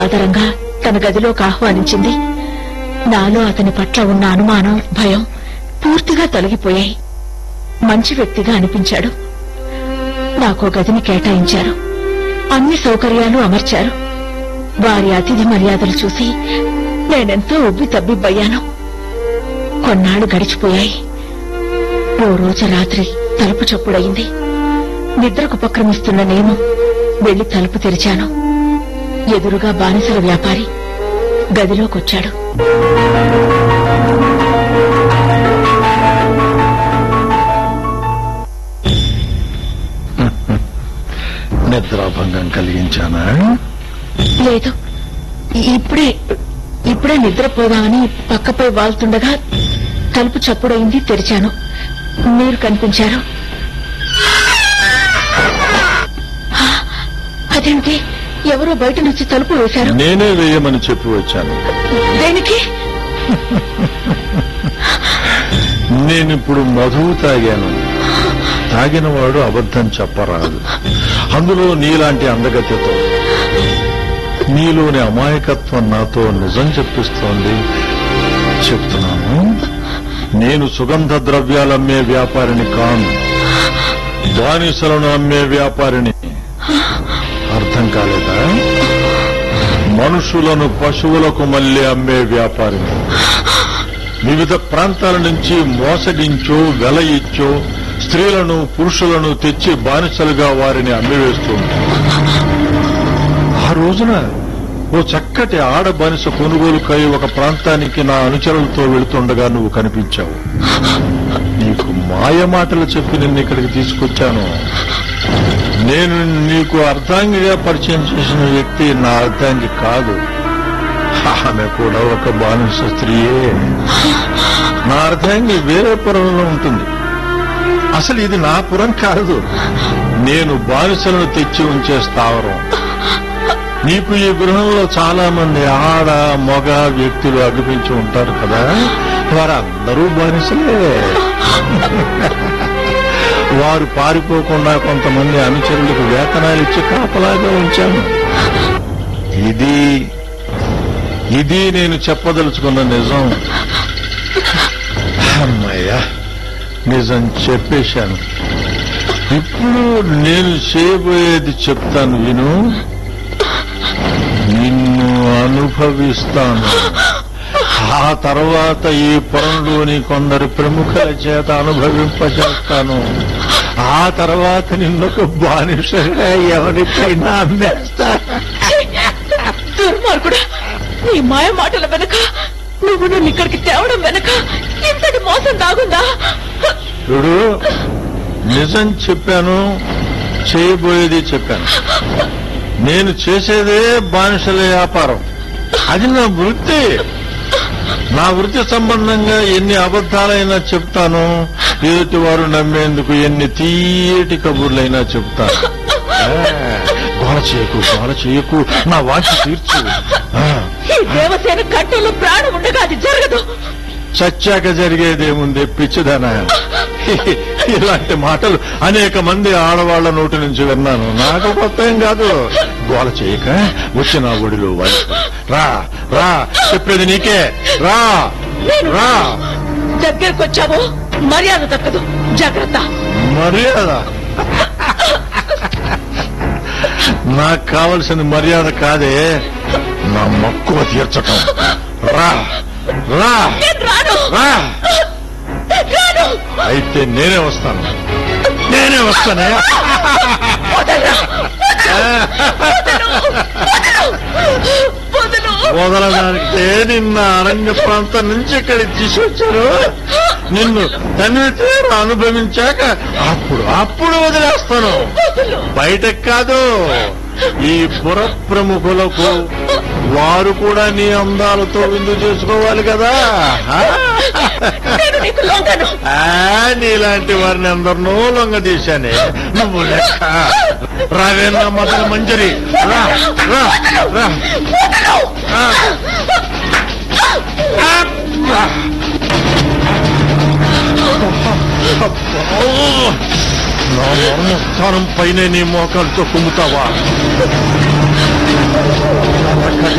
ఆధారంగా తన గదిలోకి ఆహ్వానించింది నాలో అతని పట్ల ఉన్న అనుమానం భయం పూర్తిగా తొలగిపోయాయి మంచి వ్యక్తిగా అనిపించాడు నాకో గదిని కేటాయించారు అన్ని సౌకర్యాలు అమర్చారు వారి అతిథి మర్యాదలు చూసి నేనెంతో ఉబ్బి తబ్బిబ్బయ్యాను కొన్నాళ్లు గడిచిపోయాయి ఓ రోజు రాత్రి తలుపు చప్పుడయింది నిద్రకు ఉపక్రమిస్తున్న నేను వెళ్లి తలుపు తెరిచాను ఎదురుగా బానిసల వ్యాపారి గదిలోకొచ్చాడు నిద్రాభంగం కలిగించానా లేదు ఇప్పుడే ఇప్పుడే నిద్రపోదామని పక్కపై వాళ్తుండగా తలుపు చప్పుడైంది తెరిచాను మీరు కనిపించారు ఆ, అదేంటి ఎవరో బయట నుంచి తలుపు వేశారు నేనే వేయమని చెప్పి వచ్చాను దేనికి నేనిప్పుడు మధువు తాగాను తాగిన వాడు అబద్ధం చెప్పరాదు అందులో నీలాంటి అందగతితో నీలోని అమాయకత్వం నాతో నిజం చెప్పిస్తోంది చెప్తున్నాను నేను సుగంధ ద్రవ్యాలమ్మే వ్యాపారిని కాను బానిసలను అమ్మే వ్యాపారిని అర్థం కాలేదా మనుషులను పశువులకు మళ్ళీ అమ్మే వ్యాపారిని వివిధ ప్రాంతాల నుంచి మోసగించో వెల ఇచ్చో స్త్రీలను పురుషులను తెచ్చి బానిసలుగా వారిని అమ్మివేస్తూ ఉంటారు. ఆ రోజున ఓ చక్కటి ఆడ బానిస కొనుగోలుకై ఒక ప్రాంతానికి నా అనుచరులతో వెళుతుండగా నువ్వు కనిపించావు నీకు మాయ మాటలు చెప్పి నిన్ను ఇక్కడికి తీసుకొచ్చాను నేను నీకు అర్ధాంగిగా పరిచయం చేసిన వ్యక్తి నా అర్ధాంగి కాదు ఆమె కూడా ఒక బానిస స్త్రీయే నా అర్ధాంగి వేరే పురంలో ఉంటుంది అసలు ఇది నా పురం కాదు నేను బానిసలను తెచ్చి ఉంచే స్థావరం నీకు ఈ గృహంలో చాలా మంది ఆడ మగ వ్యక్తులు అనిపించి ఉంటారు కదా వారందరూ బానిసలే వారు పారిపోకుండా కొంతమంది అనుచరులకు వేతనాలు ఇచ్చి కాపలాగా ఉంచాను ఇది ఇది నేను చెప్పదలుచుకున్న నిజం అమ్మయ్యా నిజం చెప్పేశాను ఇప్పుడు నేను చేయబోయేది చెప్తాను విను నిన్ను అనుభవిస్తాను ఆ తర్వాత ఈ పొరంలోని కొందరు ప్రముఖుల చేత అనుభవింపజేస్తాను ఆ తర్వాత నిన్నొక బానిసగా ఎవరికైనా అమ్మేస్తాను దుర్మార్గుడా నీ మాయ మాటల వెనక నువ్వు నన్ను ఇక్కడికి తేవడం వెనక ఇంతటి మోసం దాగుందా చూడు నిజం చెప్పాను చేయబోయేది చెప్పాను నేను చేసేదే బానిసల వ్యాపారం అది నా వృత్తి నా వృత్తి సంబంధంగా ఎన్ని అబద్ధాలైనా చెప్తాను ఎదుటి వారు నమ్మేందుకు ఎన్ని తీయటి కబుర్లైనా చెప్తాను ఆ, గోల చేయకు గోల చేయకు నా వాంఛ తీర్చు ఆ, ఈ దేవసేన కంటంలో ప్రాణం ఉండగా అది జరగదు చచ్చాక జరిగేదేముంది పిచ్చిదనా ఇలాంటి మాటలు అనేక మంది ఆడవాళ్ల నోటి నుంచి విన్నాను నాకు కొత్త ఏం కాదు గోల చేయక వచ్చి నా ఒడిలో వాలిపో. రా రా చెప్పేది నీకే రా నేను రా దగ్గరకు వచ్చావో మర్యాద దక్కదు జాగ్రత్త మర్యాద నాకు కావలసిన మర్యాద కాదే నా మక్కువ తీర్చటం రా రా నేను రాను రా రాను అయితే నేనే వస్తాను నేనే వస్తానే వదలరా. వదలు. వదలడానికే నిన్న అరణ్య ప్రాంతం నుంచి ఇక్కడికి తీసుకొచ్చారు నిన్ను తనివి తీరు అనుభవించాక అప్పుడు అప్పుడు వదిలేస్తాను వదలు. బయటకు కాదు ఈ పుర ప్రముఖులకు వారు కూడా నీ అందాలతో విందు చేసుకోవాలి కదా ఆ? నేను నీకు లొంగను ఆ, నీలాంటి వారిని అందరినో లొంగ తీశానే నువ్వు లెక్క రావేనా మొదలు మంజరి రా రా రా వదలు. ఆ. ఆ. అబ్బో! నా మర్మస్థానం పైనే నీ మోకాలతో కుమ్ముతావా ఒక్కటి